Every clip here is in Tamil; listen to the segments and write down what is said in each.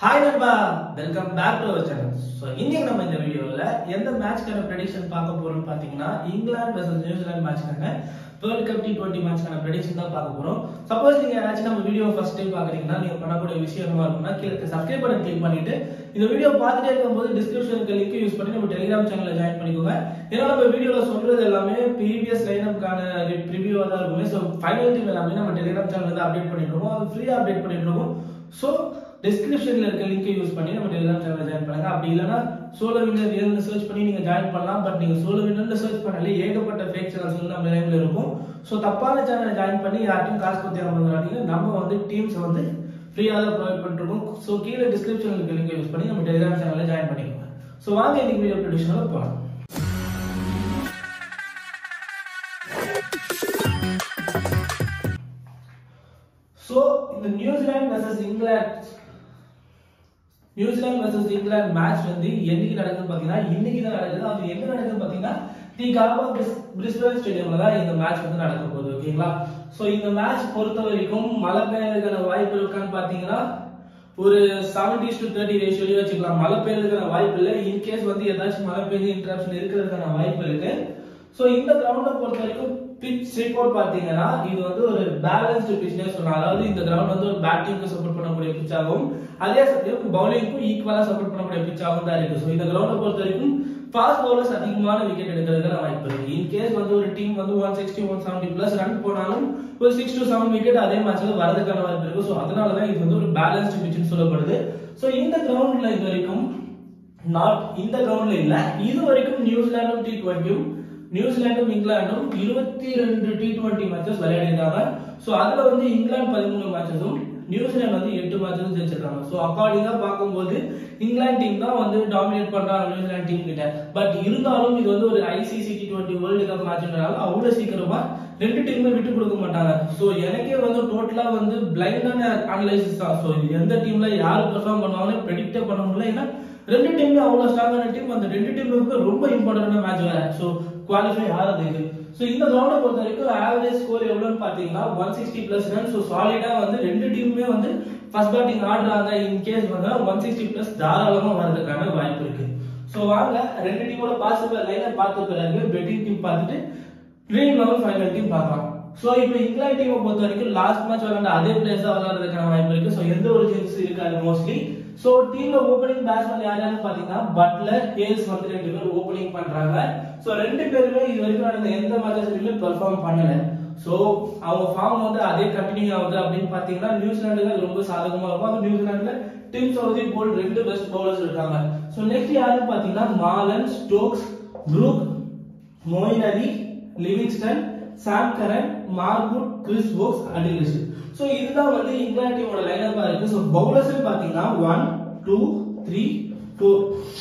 ஹாய் நண்பா welcome back to our channel so இன்னைக்கு நம்ம இந்த வீடியோவில் எந்த மேட்ச்க்கான ப்ரெடிக்ஷன் பார்க்க போறோம்னு பார்த்தீங்கன்னா இங்கிலாந்து வெர்சஸ் நியூசிலாந்து மேட்ச்க்கான வேர்ல்ட் கப் டி டுவெண்ட்டி மேட்ச்க்கான ப்ரெடிக்ஷன் தான் பார்க்க போறோம் சப்போஸ் நீங்க யாராச்சும் நம்ம வீடியோ ஃபர்ஸ்ட் டைம் பார்க்குறீங்கன்னா நீங்க பண்ணக்கூடிய விஷயம் என்னவா இருக்கும்னா கீழே சப்ஸ்கிரைப் பட்டன் கிளிக் பண்ணிட்டு இந்த வீடியோ பார்த்துட்டே இருக்கும்போது டிஸ்கிரிப்ஷனுக்கு லிங்க் யூஸ் பண்ணி நம்ம டெலிகிராம் சேனல்ல ஜாயின் பண்ணிக்கோங்க ஏன்னா நம்ம வீடியோல சொல்றது எல்லாமே ப்ரீவியஸ் லைனப்கான ரிவ்யூவாக தான் இருக்குமே ஸோ ஃபைனல் டீம் எல்லாமே நம்ம டெலிகிராம் சேனல்ல அப்டேட் பண்ணிட்டு இருக்கோம் அது ஃப்ரீயா அப்டேட் பண்ணிட்டு இருக்கோம் ஸோ டிஸ்கிரிப்ஷன்ல இருக்க லிங்கை யூஸ் பண்ணி நம்ம டெலிகிராம் சேனல்ல ஜாயின் பண்ணுங்க அப்படி இல்லைன்னா சோலோ வின்னர் ஏன்னு சர்ச் பண்ணி நீங்க ஜாயின் பண்ணலாம் பட் நீங்க சோலோ வின்னர் சர்ச் பண்ணாலே ஏகப்பட்ட ஃபேக் சேனல்ஸ் வந்து நம்ம லைவ்ல இருக்கும் ஸோ தப்பான சேனலை ஜாயின் பண்ணி யார்ட்டையும் காசு பத்தி அமைந்தாதீங்க நம்ம வந்து டீம்ஸ் வந்து ஃப்ரீயாக தான் ப்ரொவைட் பண்ணிருக்கோம் ஸோ கீழே டிஸ்கிரிப்ஷன்ல இருக்க லிங்கை யூஸ் பண்ணி நம்ம டெலிகிராம் சேனல்ல ஜாயின் பண்ணிக்கோங்க ஸோ வாங்க இன்னைக்கு வீடியோ ப்ரொடியூஷனில் போகலாம் ஸோ இந்த New Zealand versus England New Zealand versus England match வந்து என்னைக்கு நடக்குதுன்னு பாத்தீங்கன்னா இன்னைக்கு தான் நடக்குது அது எங்க நடக்குதுன்னு பாத்தீங்கன்னா தி காபா பிரிஸ்பேன் ஸ்டேடியம்ல தான் இந்த மேட்ச் வந்து நடக்க போகுது ஓகேங்களா சோ இந்த மேட்ச் பொறுத்த வரைக்கும் மழை பெய்யறதுக்கான வாய்ப்பு இருக்கான்னு பாத்தீங்கன்னா ஒரு செவன்டி டு தேர்ட்டி ரேஷியோலயே வச்சுக்கலாம் மழை பெய்யறதுக்கான வாய்ப்பு இல்லை இன்கேஸ் வந்து ஏதாச்சும் மழை பெய்ஞ்சு இன்டரப்ஷன் இருக்கிறதுக்கான வாய்ப்பு இருக்கு சோ இந்த கிரவுண்டை பொறுத்த வரைக்கும் பிச் ரிப்போர்ட் பாத்தீங்கன்னா இது வந்து ஒரு பேலன்ஸ்டு பிச்னே சொல்லலாம் அதாவது இந்த கிரவுண்ட் வந்து ஒரு பேட்டிங்க்கு சப்போர்ட் பண்ணக்கூடிய பிச்சாகவும் அதே சமயம் பவுலிங்க்கும் ஈக்குவலா சப்போர்ட் பண்ணக்கூடிய பிச்சாகவும் தான் இருக்கு ஸோ இந்த கிரவுண்டை பொறுத்த வரைக்கும் ஃபாஸ்ட் பவுலர்ஸ் அதிகமான விக்கெட் எடுக்கிறதுக்கான வாய்ப்பு இருக்கு இன்கேஸ் வந்து ஒரு டீம் வந்து one sixty one seventy plus run போனாலும் ஒரு சிக்ஸ் டு செவன் விக்கெட் அதே மேட்ச்ல வரதுக்கான வாய்ப்பு இருக்கு ஸோ அதனாலதான் இது வந்து ஒரு பேலன்ஸ்டு பிச்னு சொல்லப்படுது ஸோ இந்த கிரவுண்ட்ல இது வரைக்கும் நாட் இந்த கிரவுண்ட்ல இல்ல இது வரைக்கும் நியூசிலாண்டும் டி டுவெண்ட்டியும் நியூசிலாண்டும் இங்கிலாண்டும் இருபத்தி ரெண்டு டி டுவெண்ட்டி மேட்சஸ் விளையாடிருக்காங்க ஸோ அதுல வந்து இங்கிலாந்து பதிமூணு மேட்சஸும் நியூசிலாந்து வந்து எட்டு மேட்சஸும் ஜெயிச்சிருக்காங்க ஸோ அக்கார்டிங்கா பார்க்கும்போது இங்கிலாந்து டீம் தான் வந்து டாமினேட் பண்றாங்க நியூசிலாந்து டீம் கிட்ட பட் இருந்தாலும் இது வந்து ஒரு ICC T twenty world cup மேட்ச்னால அவ்வளவு சீக்கிரமா ரெண்டு டீமுமே விட்டு கொடுக்க மாட்டாங்க ஸோ எனக்கே வந்து டோட்டலா வந்து பிளைண்டான அனலைசிஸ் தான் ஸோ எந்த டீம்ல யார் பெர்ஃபார்ம் பண்ணுவாங்கன்னு ப்ரெடிக்டே பண்ண முடியல ஏன்னா ரெண்டு டீம்ல அவ்வளவு ஸ்ட்ராங்கான டீம் அந்த ரெண்டு டீமுக்கு ரொம்ப இம்பார்ட்டன்டான மேட்ச் வேற ஸோ குவாலிஃபை ஆறதுக்கு ஸோ இந்த கிரவுண்டை பொறுத்த வரைக்கும் ஆவரேஜ் ஸ்கோர் எவ்வளோன்னு பார்த்தீங்கன்னா one sixty plus run so சாலிடா வந்து ரெண்டு டீமுமே வந்து ஃபர்ஸ்ட் பேட்டிங் ஆடுறாங்க இன் கேஸ் வந்து ஒன் சிக்ஸ்டி பிளஸ் தாராளமா வரதுக்கான வாய்ப்பு இருக்கு ஸோ வாங்க ரெண்டு டீமோட பாசிபிள் லைனை பார்த்த பிறகு பெட்டிங் டீம் பார்த்துட்டு ட்ரீம் லெவல் ஃபைனல் டீம் பார்க்கலாம் ஸோ இப்போ இங்கிலாந்து டீமை பொறுத்த வரைக்கும் லாஸ்ட் மேட்ச் விளையாண்ட அதே பிளேஸ் தான் விளையாடுறதுக்கான வாய்ப்பு இருக்கு ஸோ எந்த ஒரு சேஞ்சஸ் இருக்காது மோஸ்ட்லி ஸோ டீம்ல ஓப்பனிங் பேட்ஸ்மேன் யார் யாருன்னு பாத்தீங்கன்னா பட்லர் கேல்ஸ் வந்து ரெண்டு பேரும் ஓப்பனிங் பண்றாங்க ஸோ ரெண்டு பேருமே இது வரைக்கும் நடந்த எந்த மேட்சஸ்லயுமே பெர்ஃபார்ம் பண்ணல ஸோ அவங்க ஃபார்ம் வந்து அதே கண்டினியூ ஆகுது அப்படின்னு பாத்தீங்கன்னா நியூசிலாண்டுக்கு அது ரொம்ப சாதகமா இருக்கும் அது நியூசிலாண்டுல டிம் சவுதி போல் ரெண்டு பெஸ்ட் பவுலர்ஸ் இருக்காங்க ஸோ நெக்ஸ்ட் யாருன்னு பாத்தீங்கன்னா Malan Stokes Brook Moeen Ali Livingstone Sam Curran Mark Wood Chris Woakes அடிலிஸ்ட் சோ இதுதான் வந்து இங்கிலாந்து டீமோட லைனப்பா இருக்கு சோ பவுலர்ஸ் பாத்தீங்கன்னா one two three four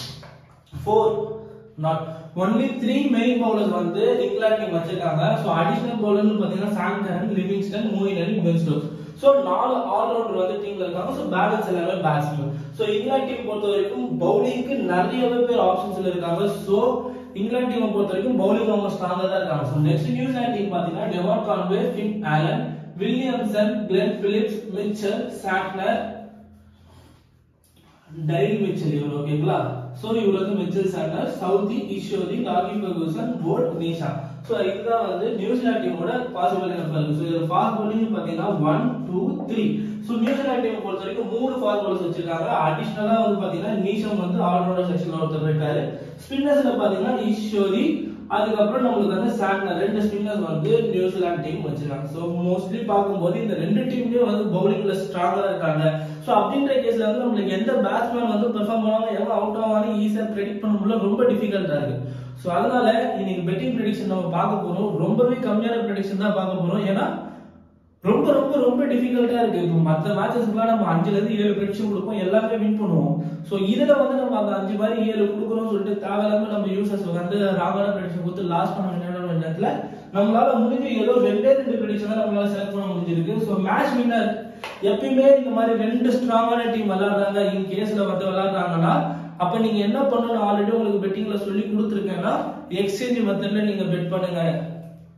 four not only three main bowlers வந்து இங்கிலாந்து டீம் வச்சிருக்காங்க சோ அடிஷனல் பவுலர்னு பாத்தீங்கன்னா Sam Curran Livingstone Moeen Ali Ben Stokes so நாலு ஆல்ரவுண்டர் வந்து டீம்ல இருக்காங்க சோ பேலன்ஸ் எல்லாமே பேட்ஸ்மேன் சோ இங்கிலாந்து டீம் பொறுத்த வரைக்கும் பவுலிங்க்கு நிறையவே பேர் ஆப்ஷன்ஸ்ல இருக்காங்க சோ இங்கிலாந்து டீமை பொறுத்த வரைக்கும் பவுலிங் அவங்க ஸ்ட்ராங்கா தான் இருக்காங்க ஸோ நெக்ஸ்ட் நியூசிலாந்து டீம் பாத்தீங்கன்னா Devon Conway Finn Allen Williamson Glenn Phillips Mitchell Santner Daryl Mitchell இவர் ஓகேங்களா சோ இவர் வந்து மிச்சல் சாட்னர் சவுதி ஈஸ்வரி லாகி ஃபெர்கூசன் போர்ட் நீஷா சோ இதுதான் வந்து நியூசிலாந்து டீமோட பாசிபிள் நம்பர் இருக்கு ஸோ இதுல ஃபாஸ்ட் பவுலிங் பாத்தீங்கன்னா one two three so New Zealand team பொறுத்த வரைக்கும் மூணு ஃபாஸ்ட் பவுலர்ஸ் வச்சிருக்காங்க அடிஷனலா வந்து பாத்தீங்கன்னா நீஷம் வந்து ஆல்ரவுண்டர் செக்ஷன்ல ஒருத்தர் இருக்காரு ஸ்பின்னர்ஸ்ல பாத்தீங்கன்னா ஈஸ்வரி அதுக்கப்புறம் நம்மளுக்கு வந்து சாட்னர் ரெண்டு ஸ்பின்னர்ஸ் வந்து நியூசிலாந்து டீம் வச்சிருக்காங்க ஸோ மோஸ்ட்லி பார்க்கும்போது இந்த ரெண்டு டீம்லயும் வந்து பவுலிங்ல ஸ்ட்ராங்கா இருக்காங்க ஸோ அப்படின்ற கேஸ்ல வந்து நம்மளுக்கு எந்த பேட்ஸ்மேன் வந்து பெர்ஃபார்ம் பண்ணுவாங்க எவ்வளவு அவுட் ஆவாங்க ஈஸியா ப்ரெடிக்ட் பண்ண முடியல ரொம்ப டிஃபிகல்ட்டா இருக்கு ஸோ அதனால இன்னைக்கு பெட்டிங் ப்ரெடிக்ஷன் நம்ம பார்க்க போறோம் ரொம்பவே கம்மியான ப்ரெடிக்ஷன் தான் பார்க்க போறோம் ஏன்னா ரொம்ப ரொம்ப ரொம்ப டிஃபிகல்ட்டா இருக்கு இப்போ மற்ற மேட்சஸ்க்குலாம் நம்ம அஞ்சுல இருந்து ஏழு ப்ரெடிக்ஷன் கொடுப்போம் எல்லாமே வின் பண்ணுவோம் ஸோ இதுல வந்து நம்ம அந்த அஞ்சு மாதிரி ஏழு கொடுக்குறோம்னு சொல்லிட்டு தேவையில்லாம நம்ம யூசர்ஸ் வந்து ராங்கான ப்ரெடிக்ஷன் கொடுத்து லாஸ் பண்ண வேண்டிய நேரத்துல நம்மளால முடிஞ்சு ஏதோ ரெண்டே ரெண்டு ப்ரெடிக்ஷன் தான் நம்மளால செலக்ட் பண்ண முடிஞ்சிருக்கு ஸோ மேட்ச் வின்னர் எப்பயுமே இந்த மாதிரி ரெண்டு ஸ்ட்ராங்கான டீம் விளையாடுறாங்க இன் கேஸ்ல வந்து விளையாடுறாங்கன்னா அப்ப நீங்க என்ன பண்ணணும் ஆல்ரெடி உங்களுக்கு பெட்டிங்ல சொல்லி கொடுத்துருக்கேன்னா எக்ஸ்சேஞ்ச் மெத்தட்ல நீங்க பெட் பண்ணுங்க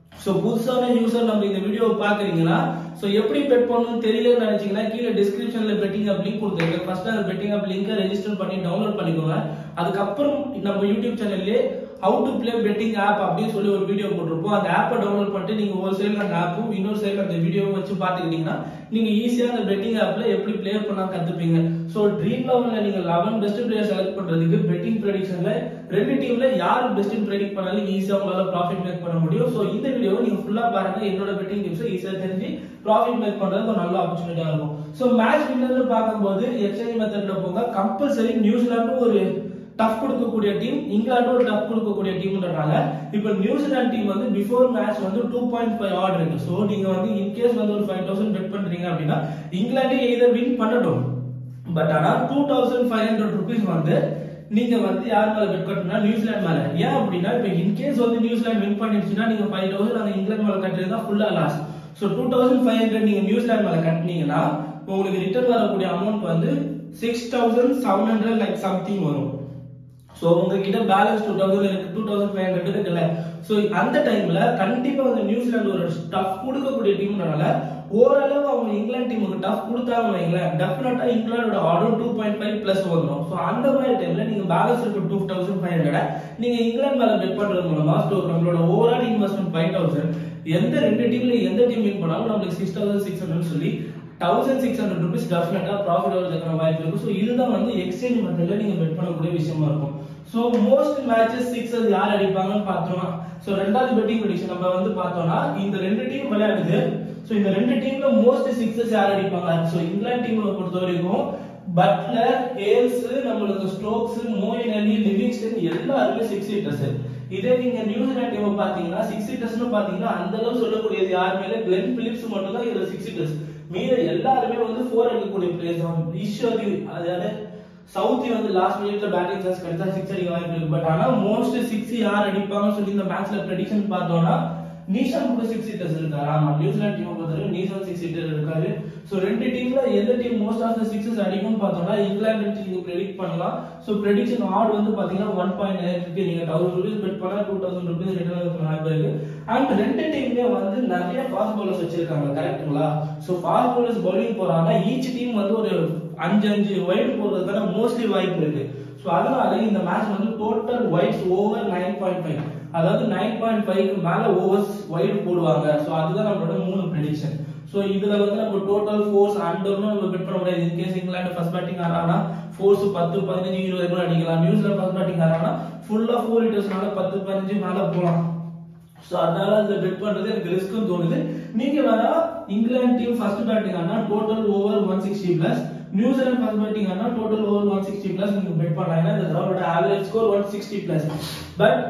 ஸோ புதுசான யூசர் நம்ம இந்த வீடியோவை பார்க்குறீங்கன்னா ஸோ எப்படி பெட் பண்ணணும்னு தெரியலன்னு நினைச்சீங்கன்னா கீழே டிஸ்கிரிப்ஷன்ல பெட்டிங் அப் லிங்க் கொடுத்துருக்கேன் ஃபர்ஸ்ட் அந்த பெட்டிங் அப் லிங்கை ரெஜிஸ்டர் பண்ணி டவுன்லோட் பண்ணிக்கோங்க அதுக்கப்புறம் நம்ம யூடியூப் சேனல்லே how to play betting app அப்படின்னு சொல்லி ஒரு வீடியோ போட்டிருப்போம் அந்த ஆப்பை டவுன்லோட் பண்ணிட்டு நீங்க ஒரு சைடில் அந்த ஆப்பும் இன்னொரு சைடில் அந்த வீடியோவும் வச்சு பார்த்துக்கிட்டீங்கன்னா நீங்க ஈஸியா அந்த பெட்டிங் ஆப்ல எப்படி பிளே பண்ணா கத்துப்பீங்க ஸோ ட்ரீம் லெவல்ல நீங்க லெவன் பெஸ்ட் பிளேயர் செலக்ட் பண்றதுக்கு பெட்டிங் ப்ரெடிக்ஷன்ல ரெண்டு டீம்ல யார் பெஸ்ட் ப்ரெடிக்ட் பண்ணாலும் ஈஸியா உங்களால ப்ராஃபிட் மேக் பண்ண முடியும் ஸோ இந்த வீடியோவை நீங்க ஃபுல்லா பாருங்க என்னோட பெட்டிங் டிப்ஸ் ஈஸியா தெரிஞ்சு ப்ராஃபிட் மேக் பண்றது ஒரு நல்ல ஆப்பர்ச்சுனிட்டியா இருக்கும் ஸோ மேட்ச் வின்னர்னு பார்க்கும்போது எக்ஸ்சேஞ்ச் மெத்தட்ல போங்க கம்பல்சரி நியூசிலாண்டும் ஒரு டஃப் கொடுக்கக்கூடிய டீம் இங்கிலாந்து ஒரு டஃப் கொடுக்கக்கூடிய டீம்ன்றனால இப்போ நியூசிலாந்து டீம் வந்து பிஃபோர் மேட்ச் வந்து டூ பாயிண்ட் ஃபைவ் ஆர்டர் இருக்கு ஸோ நீங்க வந்து இன்கேஸ் வந்து ஒரு ஃபைவ் தௌசண்ட் பெட் பண்றீங்க அப்படின்னா இங்கிலாந்து எய்தர் வின் பண்ணட்டும் பட் ஆனா two thousand five hundred rupees வந்து நீங்க வந்து யார் மேல பெட் கட்டணும்னா நியூசிலாந்து மேல ஏன் அப்படின்னா இப்போ இன்கேஸ் வந்து நியூசிலாந்து வின் பண்ணிடுச்சுன்னா நீங்க ஃபைவ் தௌசண்ட் அந்த இங்கிலாந்து மேல கட்டுறது ஃபுல்லா loss so two thousand five hundred நீங்க நியூசிலாந்து மேல கட்டினீங்கன்னா உங்களுக்கு ரிட்டர்ன் வரக்கூடிய அமௌண்ட் வந்து six thousand seven hundred like something வரும் ஸோ உங்ககிட்ட பேலன்ஸ் டூ தௌசண்ட் இருக்கு டூ தௌசண்ட் ஃபைவ் ஹண்ட்ரட் இருக்குல்ல ஸோ அந்த டைம்ல கண்டிப்பா வந்து நியூசிலாந்து ஒரு டஃப் கொடுக்கக்கூடிய டீம்னால ஓரளவு அவங்க இங்கிலாந்து டீமுக்கு டஃப் கொடுத்தாங்க வைங்களேன் டெஃபினட்டா இங்கிலாந்தோட order two point five plus வந்துடும் ஸோ அந்த மாதிரி டைம்ல நீங்க பேலன்ஸ் இருக்கு டூ தௌசண்ட் ஃபைவ் ஹண்ட்ரட் நீங்க இங்கிலாந்து மேல பெட் பண்றது மூலமா ஸோ நம்மளோட ஓவரால் இன்வெஸ்ட்மெண்ட் ஃபைவ் தௌசண்ட் எந்த ரெண்டு டீம்ல எந்த டீம் வின் பண்ணாலும் நம்மளுக்கு சிக்ஸ் தௌசண்ட் சிக்ஸ் ஹண்ட்ரட் சொல்லி தௌசண்ட் சிக்ஸ் ஹண்ட்ரட் ருபீஸ் டெஃபினட்டா ப்ராஃபிட் வரதுக்கான வாய்ப்பு இருக்கு ஸோ இதுதான் வந்து எக்ஸ்சேஞ்ச் மெத்தட்ல நீங்க பெட் பண்ணக்கூடிய விஷயமா இருக்கும் ஸோ மோஸ்ட் மேட்சஸ் சிக்ஸஸ் யார் அடிப்பாங்கன்னு பார்த்தோம்னா ஸோ ரெண்டாவது பெட்டிங் ப்ரெடிக்ஷன் நம்ம வந்து பார்த்தோம்னா இந்த ரெண்டு டீம் விளையாடுது ஸோ இந்த ரெண்டு டீம்ல மோஸ்ட் சிக்ஸஸ் யார் அடிப்பாங்க ஸோ இங்கிலாந்து டீம்ல பொறுத்த வரைக்கும் பட்லர் ஹேல்ஸ் நம்மளுக்கு ஸ்டோக்ஸ் மோயின் அலி லிவிங்ஸ்டன் எல்லாருமே சிக்ஸ் ஹிட்டர்ஸ் இதே நீங்க நியூசிலாந்து டீம் பாத்தீங்கன்னா சிக்ஸ் ஹிட்டர்ஸ்னு பாத்தீங்கன்னா அந்த அளவு சொல்லக்கூடியது யார் மேல கிளென் பிலிப்ஸ் மட்டும் தான் இதுல சிக்ஸ் ஹிட்டர்ஸ் மீத எல்லாருமே வந்து ஃபோர் அடிக்கக்கூடிய பிளேயர்ஸ் தான் ஈஸ்வரி அதாவது சவுத்தி வந்து லாஸ்ட் மினிட்ல பேட்டிங் சான்ஸ் கிடைச்சா சிக்ஸ் அடிக்க வாய்ப்பு இருக்கு பட் ஆனா மோஸ்ட் சிக்ஸ் யார் அடிப்பாங்கன்னு சொல்லி இந்த மேட்ச்ல ப்ரெடிக்ஷன் பார்த்தோம்னா நீஷான் கூட சிக்ஸ் ஹிட்டர்ஸ் இருக்காரு ஆமா நியூசிலாந்து டீம் பொறுத்தவரை நீஷான் சிக்ஸ் ஹிட்டர் இருக்காரு சோ ரெண்டு டீம்ல எந்த team most of the sixes அடிக்கும்னு பார்த்தோம்னா இங்கிலாந்து நீங்க ப்ரெடிக்ட் பண்ணலாம் சோ ப்ரெடிக்ஷன் ஆட் வந்து பாத்தீங்கன்னா ஒன் பாயிண்ட் நைன் இருக்கு நீங்க தௌசண்ட் ருபீஸ் பெட் பண்ணா டூ தௌசண்ட் ருபீஸ் ரிட்டர்ன் இருக்க வாய்ப்பு இருக்கு அண்ட் ரெண்டு டீம்லயே வந்து நிறைய ஃபாஸ்ட் பவுலர்ஸ் வச்சிருக்காங்க கரெக்ட்டுங்களா சோ ஃபாஸ்ட் பவுலர்ஸ் பவுலிங் போறாங்க ஈச் டீம் வந்து ஒரு அஞ்சு அஞ்சு வைடு போடுறதுக்கான மோஸ்ட்லி வாய்ப்பு இருக்கு ஸோ அதனால இந்த மேட்ச் வந்து total wides over nine point five அதாவது நைன் பாயிண்ட் ஃபைவ்க்கு மேல ஓவர்ஸ் வைடு போடுவாங்க ஸோ அதுதான் நம்மளோட மூணு ப்ரெடிக்ஷன் ஸோ இதுல வந்து நம்ம டோட்டல் ஃபோர்ஸ் அண்டர்னு நம்ம பெட் பண்ண முடியாது இன்கேஸ் இங்கிலாந்து ஃபர்ஸ்ட் பேட்டிங் ஆறானா ஃபோர்ஸ் பத்து பதினஞ்சு இருபது கூட அடிக்கலாம் நியூசிலாந்து ஃபர்ஸ்ட் பேட்டிங் ஆறானா ஃபுல்லா ஃபோர் ஹிட்டர்ஸ்னால பத்து பதினஞ்சு மேல போகலாம் ஸோ அதனால இந்த பெட் பண்றது எனக்கு ரிஸ்க்கும் தோணுது நீங்க வேற இங்கிலாந்து டீம் ஃபர்ஸ்ட் பேட்டிங் ஆனா total over one sixty plus New Zealand first batting ஆனா total over one sixty plus நீங்க பெட் பண்ணலாம் ஏன்னா இந்த தடவை average score one sixty plus but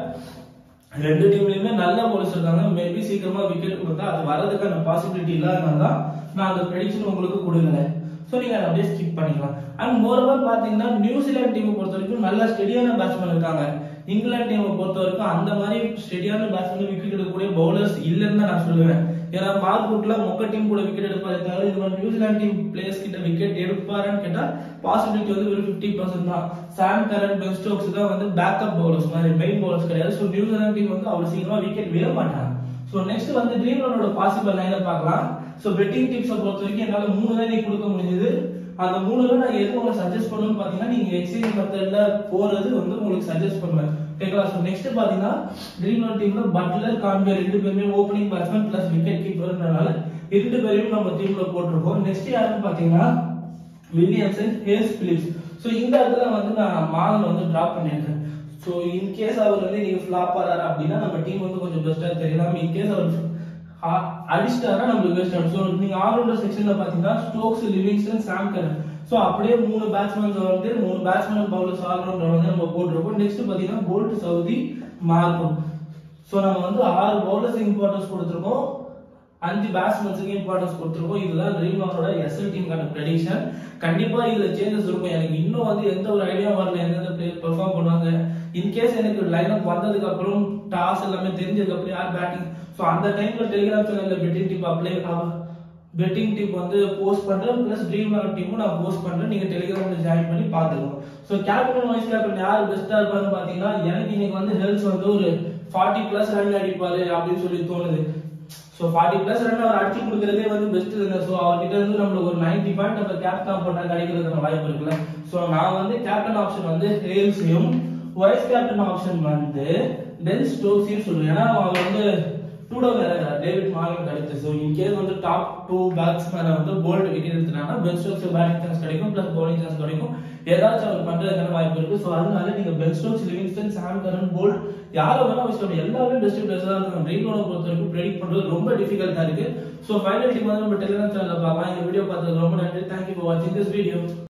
ரெண்டு டீம்லயுமே நல்ல போலீஸ் இருக்காங்க மேபி சீக்கிரமா விக்கெட் கொடுத்தா அது வரதுக்கான பாசிபிலிட்டி இல்லாதனால தான் நான் அந்த ப்ரெடிக்ஷன் உங்களுக்கு கொடுக்கல ஸோ நீங்க அதை அப்படியே ஸ்கிப் பண்ணிக்கலாம் அண்ட் மோரோவர் பாத்தீங்கன்னா நியூசிலாந்து டீமை பொறுத்த வரைக்கும் நல்ல ஸ்டெடியான பேட்ஸ்மேன் இருக்காங்க இங்கிலாந்து டீமை பொறுத்த வரைக்கும் அந்த மாதிரி ஸ்டெடியான பேட்ஸ்மேன் விக்கெட் எடுக்கக்கூடிய பவுலர்ஸ் இல்லைன்னு தான் நான் சொல்லுவேன் ஏன்னா மார்க்வுட்ல மொக்க டீம் கூட விக்கெட் எடுப்பாரு தவிர இது மாதிரி நியூசிலாந்து டீம் பிளேயர்ஸ் கிட்ட விக்கெட் எடுப்பாருன்னு கேட்டா பாசிபிலிட்டி வந்து ஒரு ஃபிஃப்டி பர்சன்ட் தான் சாம் கரன் பென் ஸ்டோக்ஸ் தான் வந்து பேக்கப் பவுலர்ஸ் மாதிரி மெயின் பவுலர்ஸ் கிடையாது ஸோ நியூசிலாந்து டீம் வந்து அவ்வளவு சீக்கிரமா விக்கெட் விட மாட்டாங்க ஸோ நெக்ஸ்ட் வந்து ட்ரீம்லோட பாசிபிள் லைனை பார்க்கலாம் ஸோ பெட்டிங் டிப்ஸை பொறுத்த வரைக்கும் என்னால் மூணு தான் நீ கொடுக்க முடிஞ்சது அந்த மூணுல நான் எது உங்களுக்கு சஜஸ்ட் பண்ணுவேன்னு பார்த்தீங்கன்னா நீங்க எக்ஸ்சேஞ்ச் மெத்தட்ல போறது வந்து உங்களுக்கு சஜஸ்ட் பண்ணுவேன் ஓகேங்களா ஸோ நெக்ஸ்ட் பார்த்தீங்கன்னா ட்ரீம் டீம்ல பட்லர் கான்வே ரெண்டு பேருமே ஓப்பனிங் பேட்ஸ்மேன் பிளஸ் விக்கெட் கீப்பர்னால ரெண்டு பேரையும் நம்ம டீம்ல போட்டிருக்கோம் நெக்ஸ்ட் யாருன்னு பார்த்தீங்கன்னா வில்லியம்சன் ஹேஸ் பிலிப்ஸ் ஸோ இந்த இடத்துல வந்து நான் மாதம் வந்து டிராப் பண்ணியிருக்கேன் ஸோ இன்கேஸ் அவர் வந்து நீங்க ஃபிளாப் ஆறாரு அப்படின்னா நம்ம டீம் வந்து கொஞ்சம் பெஸ்டா தெரியலாம் இன்கேஸ் அவர் அடிச்சிட்டாரா நம்மளுக்கு வேஸ்ட் ஆகும் ஸோ நீங்க ஆல்ரவுண்டர் செக்ஷன்ல பாத்தீங்கன்னா Stokes Livingstone Sam Curran so அப்படியே மூணு பேட்ஸ்மேன்ஸ் வந்து மூணு பேட்ஸ்மேன் பவுலர்ஸ் ஆல்ரவுண்டர் வந்து நம்ம போட்டிருக்கோம் நெக்ஸ்ட் பாத்தீங்கன்னா போல்ட் சவுதி மார்க்கும் ஸோ நம்ம வந்து ஆறு பவுலர்ஸ் இம்பார்ட்டன்ஸ் கொடுத்துருக்கோம் அஞ்சு பேட்ஸ்மேன்ஸுக்கு இம்பார்ட்டன்ஸ் கொடுத்துருக்கோம் இதுதான் ட்ரீம்லானோட எஸ்எல் டீமுக்கான ப்ரெடிக்ஷன் கண்டிப்பா இதுல சேஞ்சஸ் இருக்கும் எனக்கு இன்னும் வந்து எந்த ஒரு ஐடியா வரல எந்தெந்த பிளேயர் பெர்ஃபார்ம் பண்ணுவாங்க இன்கேஸ் எனக்கு லைன் அப் வந்ததுக்கு அப்புறம் டாஸ் எல்லாமே தெரிஞ்சதுக்கு அப்புறம் யார் பேட்டிங் ஸோ அந்த டைம்ல டெலிகிராம் சேனல்ல betting tip apply betting tip வந்து போஸ்ட் பண்றேன் பிளஸ் ட்ரீம் டீமும் நான் போஸ்ட் பண்றேன் நீங்க டெலிகிராம்ல ஜாயின் பண்ணி பாத்துக்கோங்க ஸோ கேப்டன் வைஸ் கேப்டன் யார் பெஸ்டா இருப்பாருன்னு பாத்தீங்கன்னா எனக்கு இன்னைக்கு வந்து ஹெல்ஸ் வந்து ஒரு ஃபார்ட்டி பிளஸ் ரன் அடிப்பாரு அப்படின்னு சொல்லி தோணுது ஸோ ஃபார்ட்டி பிளஸ் ரன் அவர் அடிச்சு கொடுக்கறதே வந்து பெஸ்ட் இல்லை ஸோ அவர்கிட்ட இருந்து நம்மளுக்கு ஒரு நைன்டி பாயிண்ட் நம்ம கேப்டன் போட்டா கிடைக்கிறதுக்கான வாய்ப்பு இருக்குல்ல ஸோ நான் வந்து கேப்டன் ஆப்ஷன் வந்து ஹேல்ஸையும் வைஸ் கேப்டன் ஆப்ஷன் வந்து டெல் ஸ்டோக்ஸையும் சொல்லுவேன் ஏன்னா அவர் வந்து டூ டவுன் டேவிட் மார்கன் கிடைச்சது ஸோ இன்கேஸ் வந்து டாப் டூ பேட்ஸ்மேனை வந்து போல்ட் விக்கெட் எடுத்துனாங்கன்னா பென் ஸ்டோக்ஸ் பேட்டிங் சான்ஸ் கிடைக்கும் பிளஸ் பவுலிங் சான்ஸ் கிடைக்கும் ஏதாச்சும் அவர் பண்றதுக்கான வாய்ப்பு இருக்கு ஸோ அதனால நீங்க Ben Stokes Livingstone Sam Curran Boult யாரை வேணா வச்சுக்கணும் எல்லாமே பெஸ்ட் பிளேயர்ஸ் தான் இருக்கும் ட்ரீம் லோனை பொறுத்த வரைக்கும் ப்ரெடிக்ட் பண்றது ரொம்ப டிஃபிகல்ட்டா இருக்கு ஸோ ஃபைனல் டீம் வந்து நம்ம டெலிகிராம் சேனல்ல பார்க்கலாம் இந்த வீடியோ பார்த்ததுக்கு ரொம்ப நன்றி தேங்க்யூ ஃபார் வாட்சிங் திஸ் வீடியோ